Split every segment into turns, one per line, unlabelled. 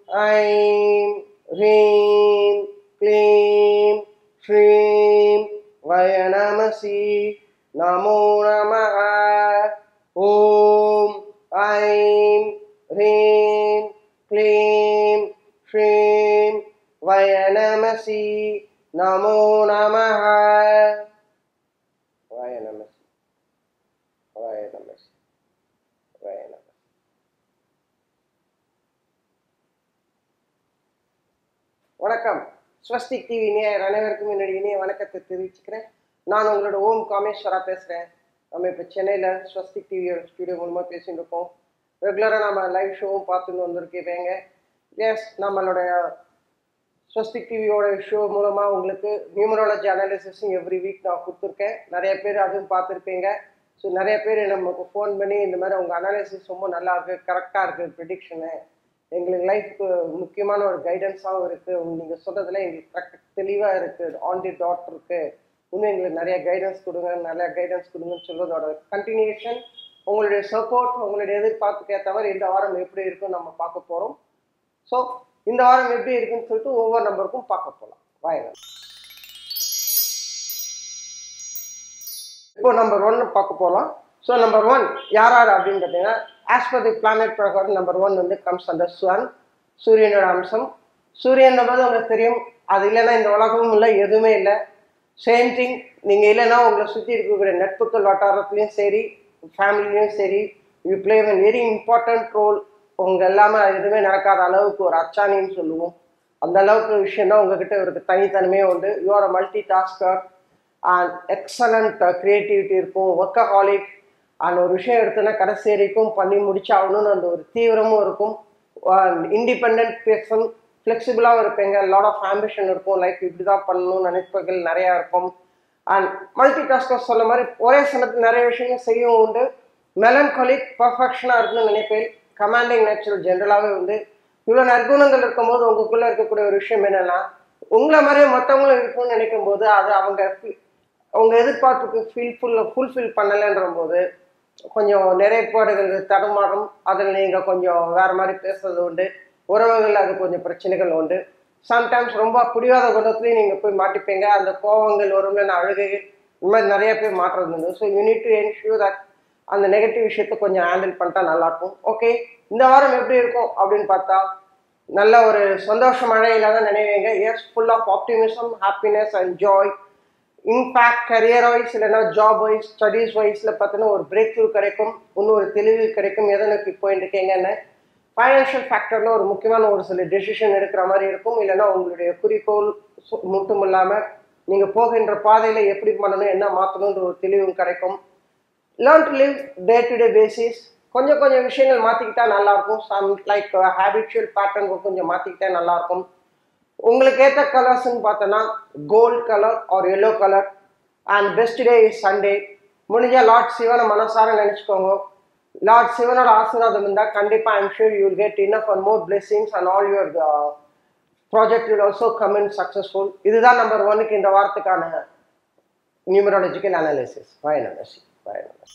I'm ஹ்ரீம் க்ளீம் ஸ்ரீம் வய நமசி நமோ நமः ஓம் ஐம் ஹ்ரீம் க்ளீம் ஸ்ரீம் வய நமசி நமோ நமः வய நமசி வய நமசி வய நமசி வணக்கம் ஸ்வஸ்திக் டிவி நேயர் அனைவருக்கும் என்னுடைய இனிய வணக்கத்தை தெரிவிச்சுக்கிறேன் நான் உங்களோட ஓம் காமேஸ்வரா பேசுகிறேன் நம்ம இப்போ சென்னையில் ஸ்வஸ்திக் டிவியோட ஸ்டுடியோ மூலமாக பேசிட்டு இருக்கோம் ரெகுலராக நம்ம லைவ் ஷோவும் பார்த்துன்னு வந்திருக்கீங்க எஸ் நம்மளுடைய ஸ்வஸ்திக் டிவியோட ஷோ மூலமாக உங்களுக்கு நியூமராலஜி அனாலிசிஸும் எவ்ரி வீக் நான் கொடுத்துருக்கேன் நிறைய பேர் அதுவும் பார்த்துருப்பீங்க ஸோ நிறைய பேர் நமக்கு ஃபோன் பண்ணி இந்த மாதிரி உங்கள் அனாலிசிஸ் ரொம்ப நல்லா இருக்குது கரெக்டாக இருக்குது ப்ரிடிக்ஷனு எங்களுக்கு லைஃப்க்கு முக்கியமான ஒரு கைடன்ஸாகவும் இருக்குது நீங்கள் சொல்கிறதுல எங்களுக்கு கரெக்ட் தெளிவாக இருக்குது ஆன் தி டாட் இருக்குது இன்னும் எங்களுக்கு நிறைய கைடன்ஸ் கொடுங்க நிறைய கைடன்ஸ் கொடுங்கன்னு சொல்றதோட கண்டினியூஷன் உங்களுடைய சப்போர்ட் உங்களுடைய எதிர்பார்ப்புக்கு ஏற்ற மாதிரி இந்த வாரம் எப்படி இருக்குன்னு நம்ம பார்க்க போகிறோம் ஸோ இந்த வாரம் எப்படி இருக்குன்னு சொல்லிட்டு ஒவ்வொரு நம்பருக்கும் பார்க்க போகலாம் வாங்க இப்போ நம்பர் ஒன் பார்க்க போகலாம் ஸோ நம்பர் ஒன் யார் யார் அப்படின்னு பார்த்தீங்கன்னா ஆஸ் பர் தி பிளானட் பிரகாரம் நம்பர் ஒன் வந்து கம்ஸ் அந்த சன் சூரியனோட அம்சம் சூரியன் போது உங்களுக்கு தெரியும் அது இல்லைன்னா இந்த உலகமும் இல்லை எதுவுமே இல்லை சேம் திங் நீங்கள் இல்லைன்னா உங்களை சுற்றி இருக்கக்கூடிய நட்புகள் வட்டாரத்துலேயும் சரி ஃபேமிலிலையும் சரி you play a very important role உங்கள் எல்லாமே எதுவுமே நடக்காத அளவுக்கு ஒரு அச்சாணின்னு சொல்லுவோம் அந்த அளவுக்கு விஷயம் தான் உங்ககிட்ட ஒரு தனித்தன்மையே உண்டு you are multi tasker and excellent creativity இருக்கும் ஒர்க்கஹாலிக் அந்த ஒரு விஷயம் எடுத்தோன்னா கடைசி வரைக்கும் பண்ணி முடிச்சாகணும்னு அந்த ஒரு தீவிரமும் இருக்கும் இண்டிபெண்ட் பர்சன் ஃப்ளெக்சிபிளாகவும் இருப்பீங்க லாட் ஆஃப் ஆம்பிஷன் இருக்கும் லைஃப் இப்படி தான் பண்ணணும்னு நினைப்புகள் நிறையா இருக்கும் அண்ட் மல்டி டாஸ்கர் சொன்ன மாதிரி ஒரே சமயத்தில் நிறைய விஷயங்கள் செய்யவும் உண்டு மெலன்காலிக் பர்ஃபெக்ஷனாக இருக்குன்னு நினைப்பேன் கமாண்டிங் நேச்சுரல் ஜென்ரலாகவே வந்து இவ்வளோ நற்குணங்கள் இருக்கும்போது உங்களுக்குள்ளே இருக்கக்கூடிய ஒரு விஷயம் என்னென்னா உங்களை மாதிரியே மற்றவங்களும் இருக்கும்னு நினைக்கும் போது அது அவங்க உங்க எதிர்பார்ப்புக்கு ஃபீல் ஃபுல் ஃபுல்ஃபில் பண்ணலைன்ற போது கொஞ்சம் நிறைப்பாடுகள் தடுமாறும் அதில் நீங்கள் கொஞ்சம் வேறு மாதிரி பேசுறது உண்டு உறவுகள் அது கொஞ்சம் பிரச்சனைகள் உண்டு சம்டைம்ஸ் ரொம்ப பிடிவாத குணத்துலேயும் நீங்கள் போய் மாட்டிப்பீங்க அந்த கோபங்கள் வரும்ல அழுகைகள் இந்த மாதிரி நிறைய பேர் மாற்றுறது உண்டு so you need to ensure that அந்த நெகட்டிவ் விஷயத்த கொஞ்சம் ஹேண்டில் பண்ணிட்டா நல்லாயிருக்கும் ஓகே இந்த வாரம் எப்படி இருக்கும் அப்படின்னு பார்த்தா நல்ல ஒரு சந்தோஷ மழையில தான் நினைவீங்க yes full of optimism happiness and joy impact career wise இல்லைன்னா ஜாப் வைஸ் ஸ்டடீஸ் வைஸில் பார்த்தீங்கன்னா ஒரு பிரேக் த்ரூ கிடைக்கும் இன்னும் ஒரு தெளிவு கிடைக்கும் எதை நோக்கி போயிட்டு இருக்கீங்கன்னு ஃபைனான்ஷியல் ஃபேக்டரில் ஒரு முக்கியமான ஒரு சில டெசிஷன் எடுக்கிற மாதிரி இருக்கும் இல்லைன்னா உங்களுடைய குறிக்கோள் மட்டும் இல்லாமல் நீங்கள் போகின்ற பாதையில் எப்படி பண்ணணும் என்ன மாற்றணுன்ற ஒரு தெளிவும் கிடைக்கும் learn to live day to day basis கொஞ்சம் கொஞ்சம் விஷயங்கள் மாற்றிக்கிட்டா நல்லாயிருக்கும் சம் லைக் ஹேபிச்சுவல் பேட்டர்ன் கொஞ்சம் மாற்றிக்கிட்டா நல்லாயிருக்கும் உங்களுக்கு ஏற்ற கலர்ஸ்ன்னு பார்த்தோன்னா gold colour or yellow colour and best day is Sunday முடிஞ்சால் லார்ட் சிவனை மனசார நினச்சிக்கோங்க லார்ட் சிவனோட ஆசீர்வாதம் இருந்தால் கண்டிப்பாக I'm sure you will get enough for more blessings and all your project will also come in successful இதுதான் நம்பர் ஒன்னுக்கு இந்த வாரத்துக்கான நியூமராலஜிக்கல் அனாலிசிஸ் பயனசி பயனசி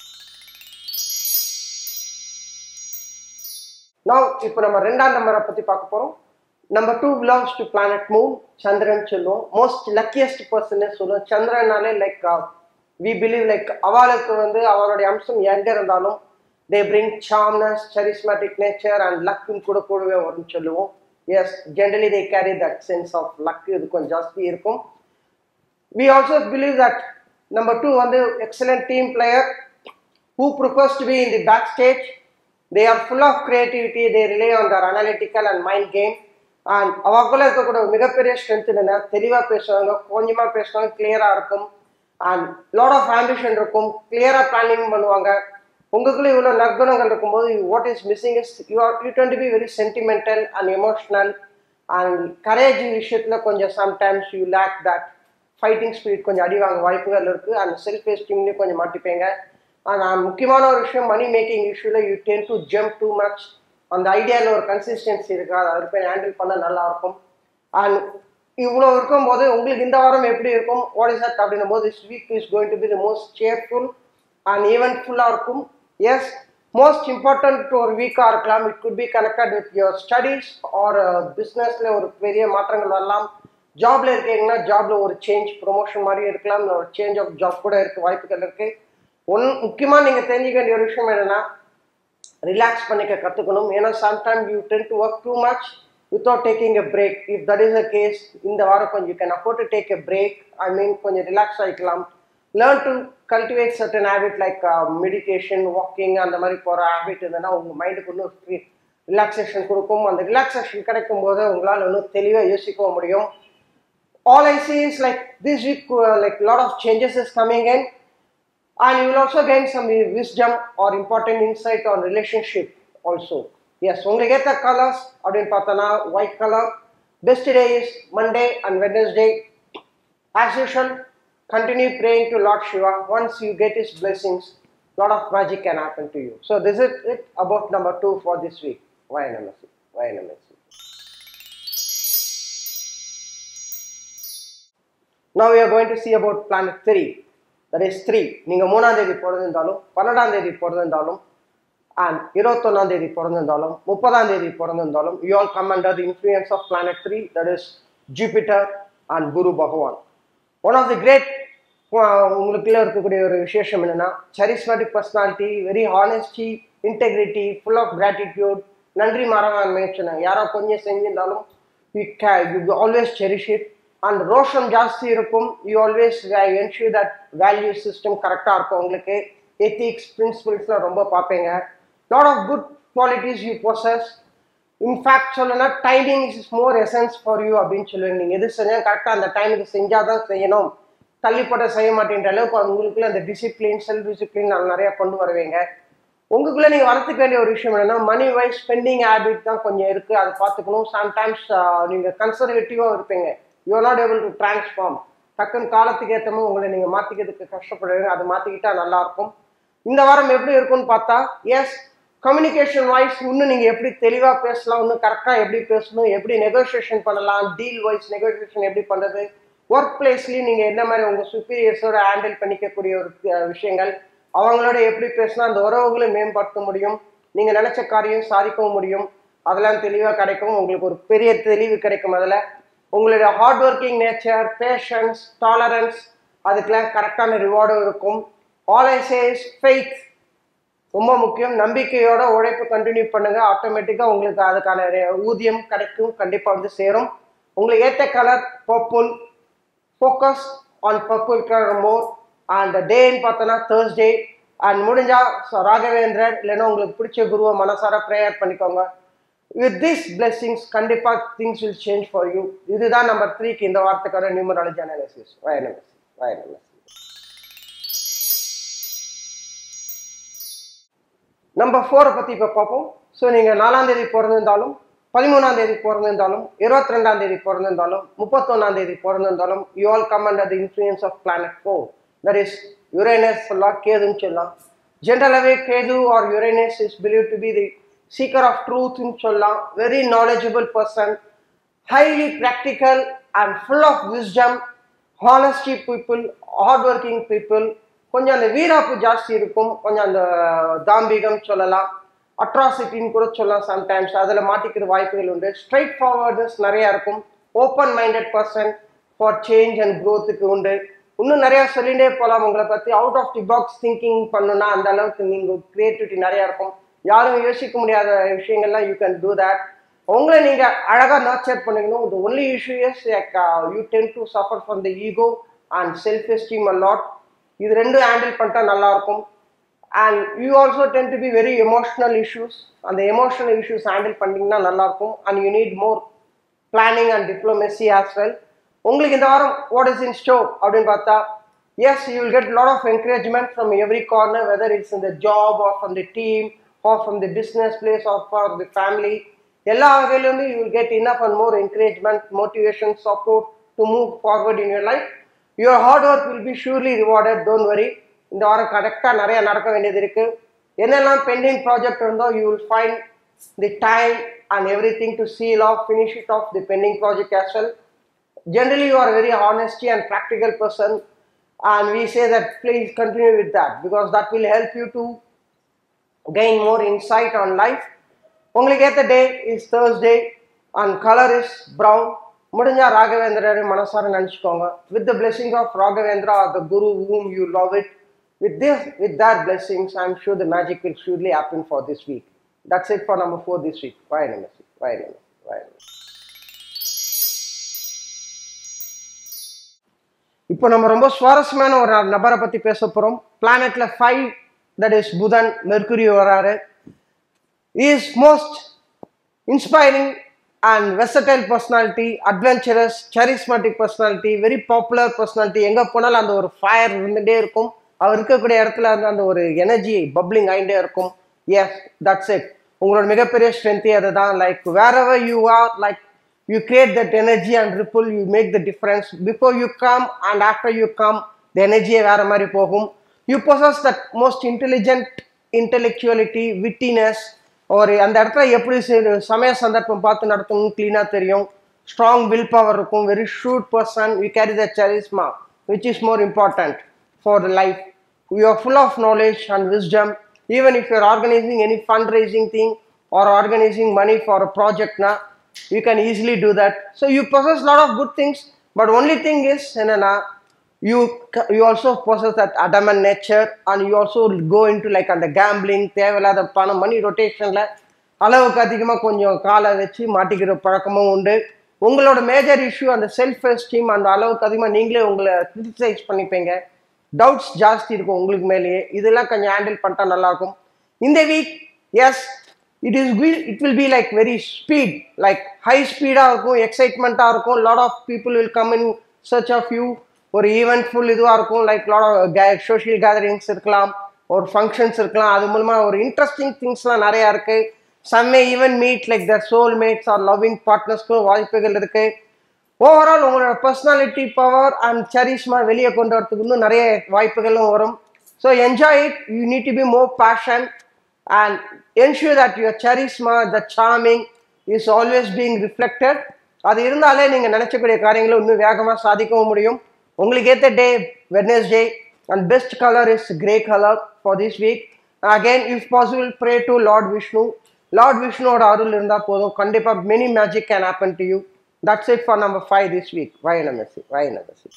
நான் இப்போ நம்ம ரெண்டாம் நம்பரை பற்றி பார்க்க போகிறோம் number two belongs to planet moon Chandran சொல்லுவோம் மோஸ்ட் லக்கியஸ்ட் பர்சன் சொல்லுவோம் சந்திரனாலே லைக் வி பிலீவ் லைக் அவளுக்கு வந்து அவருடைய அம்சம் எங்கே இருந்தாலும் they bring charmness charismatic nature and லக்குன்னு கூட கூடவே வரும்னு சொல்லுவோம் yes generally they carry that sense of luck இது கொஞ்சம் ஜாஸ்தி இருக்கும் we also believe that number two வந்து excellent team player who prefers to be in the back stage they R full of creativity they rely on their analytical and mind game and அவக்குள்ள இருக்கக்கூடிய மிகப்பெரிய strength என்ன தெளிவாக பேசுவாங்க கொஞ்சமாக பேசுவாங்க கிளியராக இருக்கும் அண்ட் லாட் ஆஃப் ஆம்பிஷன் இருக்கும் கிளியராக பிளானிங் பண்ணுவாங்க உங்களுக்குள்ள இவ்வளோ நற்குணங்கள் இருக்கும்போது what is missing is you are you tend to be very sentimental and emotional and courage விஷயத்தில் கொஞ்சம் sometimes you lack that fighting spirit கொஞ்சம் அடி வாங்க வாய்ப்புகள் இருக்குது அண்ட் செல்ஃப் எஸ்டீம்லேயும் கொஞ்சம் மாட்டிப்பீங்க ஆனால் முக்கியமான ஒரு விஷயம் மணி மேக்கிங் இஷ்யூவில் you tend to jump too much அந்த ஐடியாவில் ஒரு கன்சிஸ்டன்சி இருக்கா அதை போய் ஹேண்டில் பண்ண நல்லா இருக்கும் அண்ட் இவ்வளோ இருக்கும்போது உங்களுக்கு இந்த வாரம் எப்படி இருக்கும் வாட் இஸ் தட் அப்படின்னும் போது this week is going to be the most cheerful and ஈவெண்ட்ஃபுல்லாக இருக்கும் எஸ் மோஸ்ட் இம்பார்ட்டன்ட் ஒரு வீக்காக இருக்கலாம் it could be connected with your studies or பிஸ்னஸில் ஒரு பெரிய மாற்றங்கள் வரலாம் ஜாப்ல இருக்கீங்கன்னா ஜாப்ல ஒரு சேஞ்ச் ப்ரொமோஷன் மாதிரி இருக்கலாம் ஒரு சேஞ்ச் ஆஃப் ஜாப் கூட இருக்கு வாய்ப்புகள் இருக்கு ஒன் முக்கியமாக நீங்கள் தெரிஞ்சுக்க வேண்டிய ஒரு விஷயம் என்னன்னா ரிலாக்ஸ் பண்ணிக்க கற்றுக்கணும் ஏன்னா sometime you tend to work too much without taking a break if that is a case இந்த வாரம் கொஞ்சம் you can afford to take a break I mean கொஞ்சம் ரிலாக்ஸ் ஆகிக்கலாம் learn to cultivate certain habit like meditation walking அந்த மாதிரி போகிற habit இருந்ததுன்னா உங்கள் மைண்டுக்கு இன்னும் ஃப்ரீ ரிலாக்ஸேஷன் கொடுக்கும் அந்த ரிலாக்ஸேஷன் கிடைக்கும் போது உங்களால் இன்னும் தெளிவாக யோசிக்கவும் முடியும் all I see is like this week, uh, like a lot of changes is coming in, and you will also gain some wisdom or important insight on relationship also. Yes, உங்களுக்கு ஏற்ற colours அப்படின்னு பார்த்தோன்னா white colour best day is Monday and Wednesday as usual continue praying to Lord Shiva. Once you get his blessings, lot of magic can happen to you. So this is it about number two for this week. YNMSC. YNMSC. Now we are going to see about planet 3. That is 3. நீங்கள் மூணாம் தேதி பிறந்திருந்தாலும் பன்னெண்டாம் தேதி பிறந்திருந்தாலும் and இருபத்தொன்னாம் தேதி பிறந்திருந்தாலும் முப்பதாம் தேதி பிறந்திருந்தாலும் you all come under the influence of planet three that is Jupiter and Guru Bhagavan one of the great உங்களுக்குள்ள இருக்கக்கூடிய ஒரு விசேஷம் என்னன்னா charismatic personality very honesty integrity full of gratitude நன்றி மறவாண்மை சொன்னாங்க யாரோ கொஞ்சம் செஞ்சிருந்தாலும் யூ கே you always cherish it and ரோஷம் ஜாஸ்தி இருக்கும் you always ensure that value system கரெக்டாக இருக்கும் உங்களுக்கு எத்திக்ஸ் பிரின்சிபல்ஸ்லாம் ரொம்ப பார்ப்பீங்க lot of good qualities you possess in fact சொல்லணும்னா timing is more essence for you அப்படின்னு சொல்லுவீங்க நீங்கள் எது செஞ்சால் கரெக்டாக அந்த டைமுக்கு செஞ்சால் தான் செய்யணும் தள்ளிப்பட செய்ய மாட்டேன்ற அளவுக்கு உங்களுக்குள்ள அந்த டிசிப்ளின் செல்ஃப் டிசிப்ளின் நிறையா கொண்டு வருவீங்க உங்களுக்குள்ள நீங்கள் வளர்த்துக்க வேண்டிய ஒரு விஷயம் என்னன்னா மணி வைஸ் ஸ்பெண்டிங் ஹேபிட் தான் கொஞ்சம் இருக்குது அதை பார்த்துக்கணும் சம்டைம்ஸ் நீங்கள் கன்சர்வேட்டிவாக இருப்பீங்க you are not able to transform டக்குன்னு காலத்துக்கு ஏற்ற மாதிரி உங்களை நீங்கள் மாற்றிக்கிறதுக்கு கஷ்டப்படுவீங்க அதை மாற்றிக்கிட்டா நல்லாயிருக்கும் இந்த வாரம் எப்படி இருக்கும்னு பார்த்தா எஸ் கம்யூனிகேஷன் வாய்ஸ் இன்னும் நீங்கள் எப்படி தெளிவாக பேசலாம் இன்னும் கரெக்டாக எப்படி பேசணும் எப்படி நெகோசியேஷன் பண்ணலாம் டீல் வைஸ் நெகோசியேஷன் எப்படி பண்ணுறது ஒர்க் பிளேஸ்லேயும் நீங்கள் என்ன மாதிரி உங்கள் சுப்பீரியர்ஸோட ஹேண்டில் பண்ணிக்கக்கூடிய ஒரு விஷயங்கள் அவங்களோட எப்படி பேசினா அந்த உறவுகளை மேம்படுத்த முடியும் நீங்கள் நினச்ச காரியம் சாதிக்கவும் முடியும் அதெல்லாம் தெளிவாக கிடைக்கும் உங்களுக்கு ஒரு பெரிய தெளிவு கிடைக்கும் அதில் உங்களுடைய hard working nature patience tolerance அதுக்கெல்லாம் கரெக்டான ரிவார்டும் இருக்கும் ஆல் ஐ சேஸ் ஃபெய்த் ரொம்ப முக்கியம் நம்பிக்கையோட உழைப்பு கண்டினியூ பண்ணுங்க ஆட்டோமேட்டிக்காக உங்களுக்கு அதுக்கான ஊதியம் கிடைக்கும் கண்டிப்பாக வந்து சேரும் உங்களுக்கு ஏற்ற colour purple focus on purple colour more and டேன்னு பார்த்தோன்னா தேர்ஸ்டே அண்ட் முடிஞ்சா ராகவேந்திரன் இல்லைன்னா உங்களுக்கு பிடிச்ச குருவை மனசார ப்ரேயர் பண்ணிக்கோங்க வித் திஸ் பிளெஸிங்ஸ் கண்டிப்பாக things will change for you இதுதான் நம்பர் த்ரீக்கு இந்த வார்த்தைக்கான நியூமராலஜி அனாலிசிஸ் வயனமஸ் வயனமஸ் நம்பர் ஃபோரை பற்றி இப்போ பார்ப்போம் ஸோ நீங்கள் நாலாம் தேதி பிறந்திருந்தாலும் பதிமூணாம் தேதி பிறந்திருந்தாலும் இருபத்தி ரெண்டாம் தேதி பிறந்திருந்தாலும் முப்பத்தொன்னாம் தேதி பிறந்திருந்தாலும் you all come under the influence of planet four that is Uranus சொல்லலாம் கேதுன்னு சொல்லலாம் ஜென்ரலாகவே Ketu or Uranus is believe to be the seeker of ட்ரூத்னு சொல்லலாம் very knowledgeable person highly practical and full of wisdom honesty people hard working people கொஞ்சம் அந்த வீராப்பு ஜாஸ்தி இருக்கும் கொஞ்சம் அந்த தாம்பிகம் சொல்லலாம் அட்ராசிட்டின்னு கூட சொல்லலாம் சம்டைம்ஸ் அதில் மாட்டிக்கிற வாய்ப்புகள் உண்டு ஸ்ட்ரைட் ஃபார்வர்டர்ஸ் நிறையா இருக்கும் open minded person for change and க்ரோத்துக்கு உண்டு இன்னும் நிறையா சொல்லிகிட்டே போகலாம் உங்களை பற்றி out of the box thinking பண்ணுன்னா அந்த அளவுக்கு நீங்கள் க்ரியேட்டிவிட்டி நிறையா இருக்கும் யாரும் யோசிக்க முடியாத விஷயங்கள்லாம் யூ கேன் டூ தட் உங்களை நீங்கள் அழகாக நர்ச்சர் பண்ணிக்கணும் the only issue is you tend to suffer from the ego and self esteem a lot இது ரெண்டும் ஹேண்டில் பண்ணிட்டா நல்லாயிருக்கும் and you also tend to be very emotional issues அந்த emotional issues handle பண்ணிங்கன்னா நல்லாயிருக்கும் and you need more planning and diplomacy as well உங்களுக்கு இந்த வாரம் வாட் இஸ் இன் ஸ்டோ அப்படின்னு பார்த்தா yes you will get lot of encouragement from every corner whether it's in the job or from the team or from the business place or for the family எல்லா வகையிலேருந்து you will get enough and more encouragement motivation support to move forward in your life your hard work will be surely rewarded don't worry இந்த வாரம் கரெக்டாக நிறைய நடக்க வேண்டியது இருக்கு என்னெல்லாம் பெண்டிங் ப்ராஜெக்ட் இருந்தோ you will find the time and everything to seal off finish it of the pending project as well generally you are a very honesty and practical person and we say that please continue with that because that will help you to gain more insight on life உங்களுக்கு ஏற்ற day is Thursday and colour is brown முடிஞ்சா ராகவேந்திரரை மனசார நினச்சிக்கோங்க with the blessing of Raghavendra the guru whom you love it with this with that blessings i'm sure the magic will surely happen for this week that's it for number four this week bye namaste bye namaste bye namaste. இப்போ நம்ம ரொம்ப சுவாரஸ்யமான ஒரு நபரை பத்தி பேச போறோம் பிளானட்ல five that is Budhan Mercury வராரு is most inspiring and versatile personality adventurous charismatic personality very popular personality எங்கே போனாலும் அந்த ஒரு ஃபயர் இருந்துகிட்டே இருக்கும் அவர் இருக்கக்கூடிய இடத்துல வந்து அந்த ஒரு எனர்ஜி பப்ளிங் ஆகிட்டே இருக்கும் எஸ் தட்ஸ் இட் உங்களோட மிகப்பெரிய ஸ்ட்ரென்த்தே அதை தான் like wherever you are like you create that energy and ripple you make the difference before you come and after you come the எனர்ஜியே வேற மாதிரி போகும் you possess that most intelligent intellectuality wittiness ஒரு அந்த இடத்துல எப்படி செ- சமய சந்தர்ப்பம் பார்த்து நடத்தணும் க்ளீனாக தெரியும் ஸ்ட்ராங் வில் பவர் இருக்கும் very shrewd person we carry the charisma which is more important for the life. You are full of knowledge and wisdom. Even if you are organizing any fundraising thing or organizing money for a project, na, you can easily do that. So you possess a lot of good things, but only thing is, na, you c- you also possess that adamant nature, and you also go into like அந்த gambling, தேவையில்லாத பணம் மணி ரொட்டேஷன்ல அளவுக்கு அதிகமாக கொஞ்சம் காலை வச்சு மாட்டிக்கிற பழக்கமும் உண்டு உங்களோட மேஜர் இஷ்யூ அந்த செல்ஃப் எஸ்டீம் அந்த அளவுக்கு அதிகமாக நீங்களே உங்களை கிரிட்டிசைஸ் பண்ணிப்பீங்க டவுட்ஸ் ஜாஸ்தி இருக்கும் உங்களுக்கு மேலேயே இதெல்லாம் கொஞ்சம் ஹேண்டில் பண்ணிட்டா நல்லா இருக்கும் இந்த week yes it is will it will be like very speed like high ஸ்பீடாக இருக்கும் எக்ஸைட்மெண்ட்டாக இருக்கும் lot of people will come in search of you ஒரு ஈவெண்ட் ஃபுல் இதுவாக இருக்கும் like lot of social gatherings இருக்கலாம் ஒரு ஃபங்க்ஷன்ஸ் இருக்கலாம் அது மூலமாக ஒரு இன்ட்ரெஸ்டிங் திங்ஸ்லாம் நிறையா இருக்குது some may even meet like the soul mates or loving பார்ட்னர்ஸ்க்கும் வாய்ப்புகள் இருக்குது ஓவரால் உங்களோட பர்சனாலிட்டி பவர் அண்ட் சரிஸ்மா வெளியே கொண்டு வரதுக்கு இன்னும் நிறைய வாய்ப்புகளும் வரும் so enjoy it you need to be more passion and ensure that your charisma the charming is always being reflected அது இருந்தாலே நீங்கள் நினச்சக்கூடிய காரியங்களை இன்னும் வேகமாக சாதிக்கவும் முடியும் உங்களுக்கு ஏற்ற day Wednesday and best colour is grey colour for this week again if possible pray to lord Vishnu lord விஷ்ணுவோட அருள் இருந்தால் போதும் கண்டிப்பாக many magic can happen to you That's it for number five this week. Why Namasi? Why Namasi?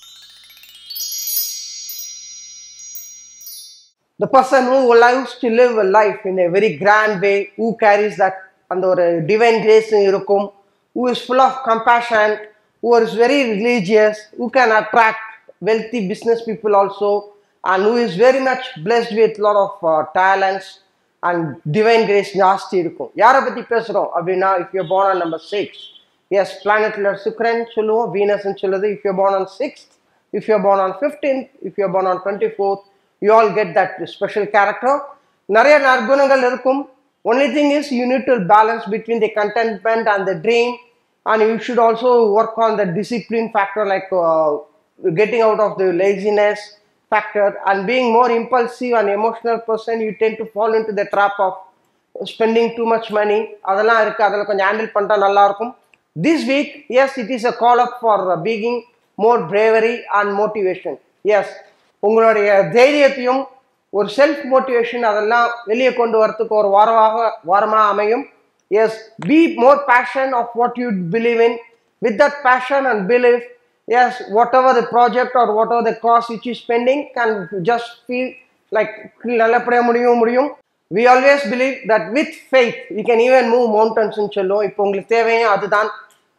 The person who lives to live a life in a very grand way, who carries that அந்த ஒரு divine grace இருக்கும், who is full of compassion, who is very religious, who can attract wealthy business people also, and who is very much blessed with lot of uh, talents and divine grace ஜாஸ்தி இருக்கும் யாரை பத்தி பேசுறோம் அப்படின்னா if you're born on number six yes பிளானட்ல சுக்ரன் சொல்லுவோம் வீனஸ்ன்னு சொல்லுது if you born on sixth if you born on fifteenth if you born on twenty fourth you all get that special character நிறைய நற்குணங்கள் இருக்கும் only thing is you need to balance between the contentment and the dream and you should also work on the discipline factor like getting out of the laziness factor and being more impulsive and emotional person you tend to fall into the trap of spending too much money அதெல்லாம் இருக்குது அதில் கொஞ்சம் handle பண்ணிட்டா நல்லா இருக்கும் this week yes it is a call up for peaking more bravery and motivation yes உங்களுடைய தைரியத்தையும் ஒரு செல்ஃப் மோட்டிவேஷன் அதெல்லாம் வெளியே கொண்டு வரத்துக்கு ஒரு வாரமாக வாரமாக அமையும் yes be more passion of what you believe in with that passion and believe yes whatever the project or whatever the cost which is spending can just feel like நல்லபடியாக முடியும் முடியும் we always believe that with faith we can even move மவுண்டன்ஸ்னு சொல்லுவோம் இப்போ உங்களுக்கு தேவையும் அதுதான்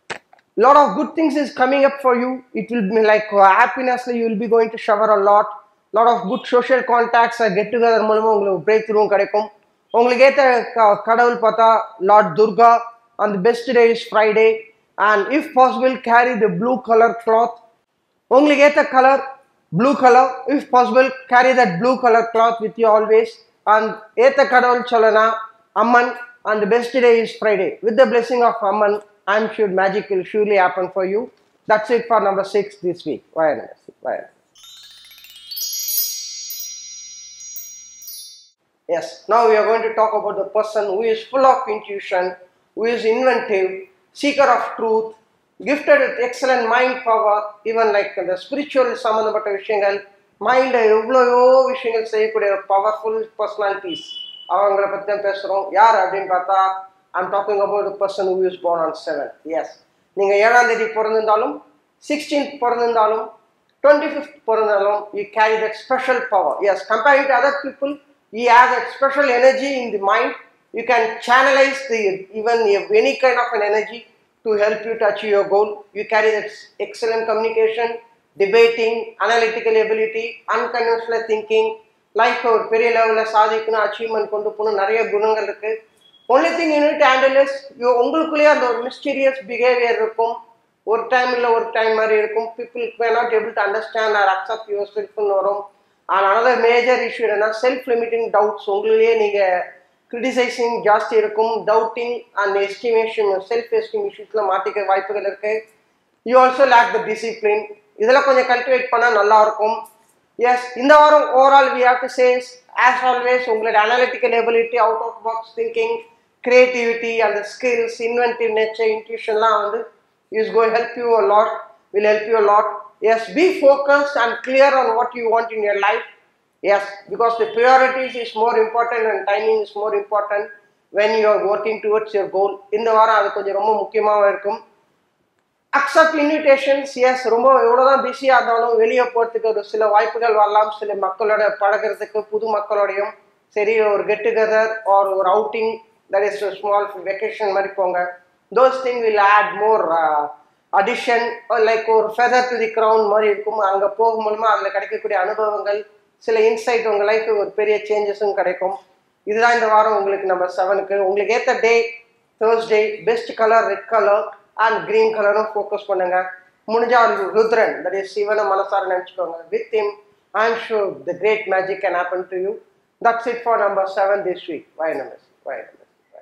lot of good things is coming up for you it will be like uh, happiness you will be going to shower a lot lot of good social contacts uh, get together மூலமா உங்களுக்கு break த்ரூவும் கிடைக்கும் உங்களுக்கு ஏற்ற க- கடவுள் பார்த்தா lord Durga அந்த best day is Friday and if possible carry the blue colour cloth உங்களுக்கு ஏற்ற colour blue colour if possible carry that blue colour cloth with you always and ஏற்ற கடவுள் சொல்லலாம் Amman and best day is Friday with the blessing of Amman I am sure magic will surely happen for you that's it for number six this week வயர் வயர் Yes, now we are going to talk about the person who is full of intuition, who is inventive, seeker of truth, gifted with excellent mind power, even like the spiritual சம்மந்தப்பட்ட விஷயங்கள் மைண்டை எவ்வளோயோ விஷயங்கள் செய்யக்கூடிய powerful personalities அவங்கள பற்றி தான் பேசுகிறோம் யார் அப்படின்னு பார்த்தா I'm talking about person who is born on seven yes நீங்கள் ஏழாம் தேதி பிறந்திருந்தாலும் சிக்ஸ்டீன்த் பிறந்திருந்தாலும் டுவெண்ட்டி ஃபிஃப்த் பிறந்தாலும் you carry that special power yes comparing to other people you have that special energy in the mind you can channelise the even any kind of an energy to help you to achieve your goal. You carry that excellent communication, debating, analytical ability, unconventional thinking, life ஒரு பெரிய லெவலில் சாதிக்கணும் achievement கொண்டு போகணும் நிறைய குணங்கள் இருக்கு only thing you need handle is உங்களுக்குள்ளேயே அந்த ஒரு மிஸ்டீரியஸ் பிஹேவியர் இருக்கும் ஒரு டைம் இல்லை ஒரு டைம் மாதிரி இருக்கும் people may not able to understand or accept your செல்ஃப்னு வரும் ஆனால் அனதர் மேஜர் இஷ்யூ என்னன்னா செல்ஃப் லிமிட்டிங் டவுட்ஸ் உங்களிலேயே நீங்கள் கிரிட்டிசைசிங் ஜாஸ்தி இருக்கும் doubting and estimation self esteem இஷ்யூஸில் மாட்டிக்க வாய்ப்புகள் இருக்கு you also lack the discipline இதெல்லாம் கொஞ்சம் கல்டிவேட் பண்ணால் நல்லா இருக்கும் எஸ் இந்த வாரம் overall we have to say as always உங்களோட analytical ability out of box thinking creativity அந்த ஸ்கில்ஸ் இன்வென்டிவ் நேச்சர் இன்ட்யூஷன்லாம் வந்து is go help you a lot will help you lot yes be focused and clear on what you want in your life Yes, because the priorities is more important and timing is more important when you are working towards your goal. இந்த வாரம் அது கொஞ்சம் ரொம்ப முக்கியமாக இருக்கும் accept invitations S ரொம்ப எவ்வளோதான் பிஸியாக இருந்தாலும் வெளியே போகிறதுக்கு ஒரு சில வாய்ப்புகள் வரலாம் சில மக்களோட பழகிறதுக்கு புது மக்களோடையும் சரி ஒரு கெட் டுகெதர் ஆர் ஒரு outing that is small vacation மாதிரி போங்க those thing will add more addition like ஒரு ஃபெதர் டு தி க்ரௌன் மாதிரி இருக்கும் அங்கே போகும் மூலமாக அதில் கிடைக்கக்கூடிய அனுபவங்கள் சில இன்சைட் உங்கள் லைஃப் ஒரு பெரிய சேஞ்சஸும் கிடைக்கும் இதுதான் இந்த வாரம் உங்களுக்கு நம்பர் செவனுக்கு உங்களுக்கு ஏற்ற day Thursday best colour red colour and green கலரும் ஃபோக்கஸ் பண்ணுங்க முடிஞ்சா ருத்ரன் தட் இஸ் சிவனை மனசார நினச்சிக்கோங்க with him I am sure the great magic can happen to you that's it for number seven this week why number why number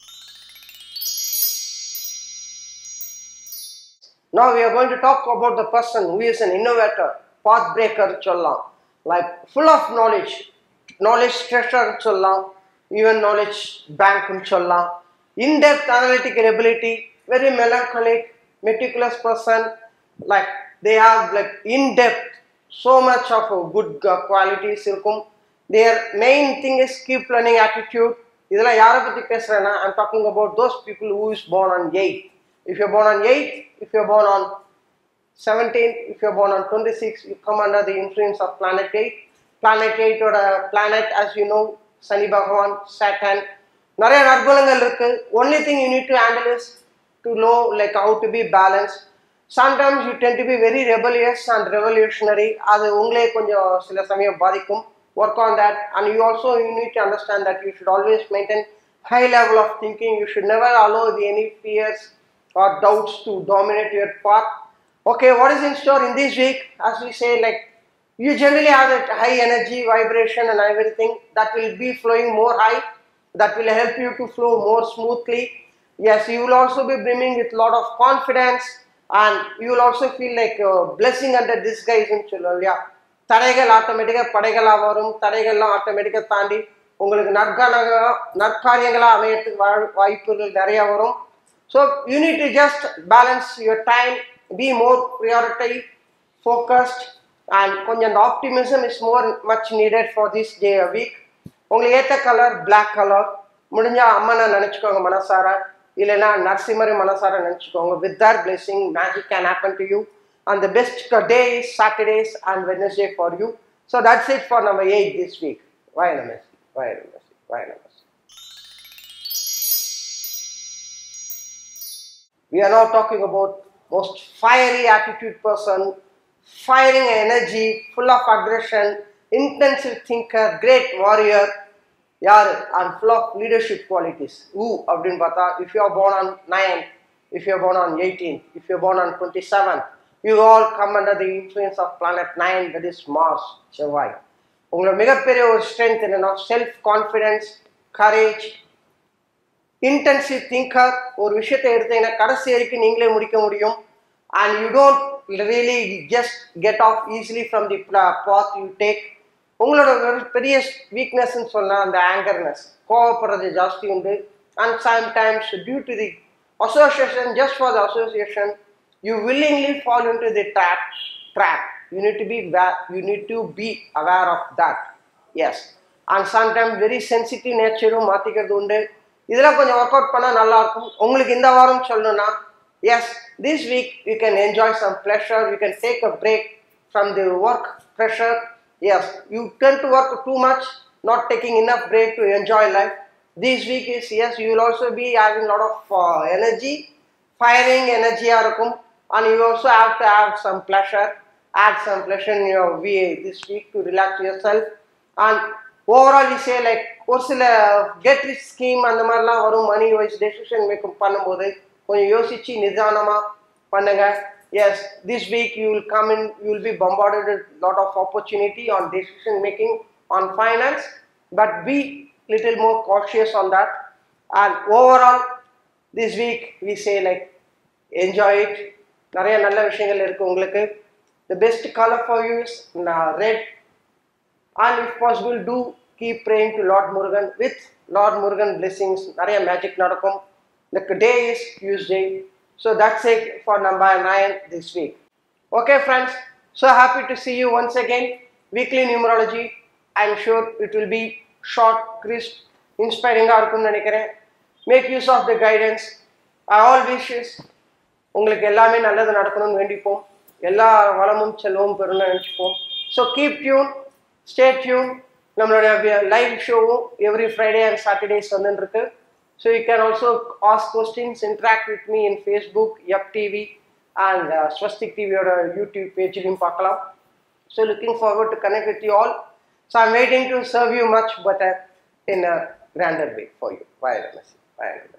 Now we are going to talk about the person who is an innovator, path breaker சொல்லலாம் like full of knowledge knowledge treasure சொல்லலாம் even knowledge bank சொல்லலாம் in depth analytical ability very melancholic meticulous person like they have like in depth so much of a good uh, qualities இருக்கும் their main thing is keep learning attitude இதெல்லாம் யாரை பத்தி பேசுறேன்னா I'm talking about those people who is born on 8 if you're born on 8 if you're born on 17th, if you're born on 26, you come under the influence of planet 8. Planet 8 or a planet, as you know, Sani Bhagavan, Saturn. நிறைய நற்குணங்கள் இருக்கு only thing you need to handle is to know like how to be balance sometimes you tend to be very rebellious and revolutionary அது உங்களே கொஞ்சம் சில சமயம் பாதிக்கும் work on that and you also you need to understand that you should always maintain high level of thinking you should never allow the any fears or doubts to dominate your path okay what is in store in this week as we say like you generally have that high energy vibration and everything that will be flowing more high that will help you to flow more smoothly yes you will also be brimming with lot of confidence and you will also feel like a blessing under disguise ன்னு சொல்லுவோம் இல்லையா தடைகள் ஆட்டோமேட்டிக்காக படைகளாக வரும் தடைகள்லாம் ஆட்டோமேட்டிக்காக தாண்டி உங்களுக்கு நற்காலங்களா நற்காரியங்களாக அமையறதுக்கு வா- வாய்ப்புகள் நிறைய வரும் so you need to just balance your time be more priority focused and கொஞ்சம் அந்த optimism is more much needed for this day a week உங்களுக்கு ஏற்ற கலர் Black கலர் முடிஞ்சா அம்மனை நினச்சிக்கோங்க மனசார இல்லைன்னா நரசிம்மரை மனசார நினச்சிக்கோங்க with their blessing magic can happen to you and the best day is Saturdays and Wednesday for you so that's it for நம்ம எயிட் திஸ் வீக் வாய் நமஸ்தி வாய் நமஸ்தி வாய் நமஸ்தி We are now talking about most fiery attitude person, firing energy, full of aggression, intensive thinker, great warrior, யாரு and full of leadership qualities. Who அப்படின்னு பார்த்தா if you are born on 9, if you are born on 18, if you are born on 27, you all come under the influence of planet 9 that is Mars, செவ்வாய் உங்களோட மிகப்பெரிய ஒரு strength என்னன்னா self confidence courage intensive thinker ஒரு விஷயத்தை எடுத்தீங்கன்னா கடைசி வரைக்கும் நீங்களே முடிக்க முடியும் and you don't really just get off easily from the path you take உங்களோட ஒரு பெரிய வீக்னஸ்ன்னு சொல்லலாம் அந்த ஆங்கர்னஸ் கோவப்படுறது ஜாஸ்தி உண்டு and sometimes due to the association just for the association you willingly fall into the trap trap you need to be wa- you need to be aware of that yes and sometime very sensitive நேச்சரும் மாற்றிக்கிறது உண்டு இதெல்லாம் கொஞ்சம் work out பண்ணால் நல்லாயிருக்கும் உங்களுக்கு இந்த வாரம் சொல்லணும்னா yes this week you can enjoy some pleasure you can take a break from the work pressure yes you tend to work too much not taking enough break to enjoy life this week is yes you will also be having lot of energy firing எனர்ஜியாக இருக்கும் and you also have to have some pleasure add some pleasure in your VA this week to relax yourself and overall you say like ஒரு சில get rich scheme அந்த மாதிரிலாம் வரும் மணி wise decision make பண்ணும்போது கொஞ்சம் யோசிச்சு நிதானமாக பண்ணுங்க yes this week you will come in you will be bombarded lot of opportunity on decision making on finance but be little more cautious on that and overall this week we say like enjoy it நிறைய நல்ல விஷயங்கள் இருக்குது உங்களுக்கு the best color for you is uh, red and if possible do keep praying to lord murugan with lord murugan blessings நிறைய magic நடக்கும் the day is tuesday so that's it for number 9 this week okay friends so happy to see you once again weekly numerology i'm sure it will be short crisp inspiring இருக்கும்னு நினைக்கிறேன் make use of the guidance i all wishes உங்களுக்கு எல்லாமே நல்லது நடக்கணும்னு வேண்டிப்போம் எல்லா வளமும் செல்வமும் பெறணும்னு நினச்சிப்போம் so keep tune stay tune நம்மளுடைய லைவ் ஷோவும் எவ்ரி ஃப்ரைடே அண்ட் சாட்டர்டேஸ் வந்துருக்கு so you can also ask questions interact with me in Facebook F TV and Swastik டிவியோட யூடியூப் பேஜ்லையும் பார்க்கலாம் so looking forward to connect with you all so I'm waiting to serve you much but in a grander way for you bye by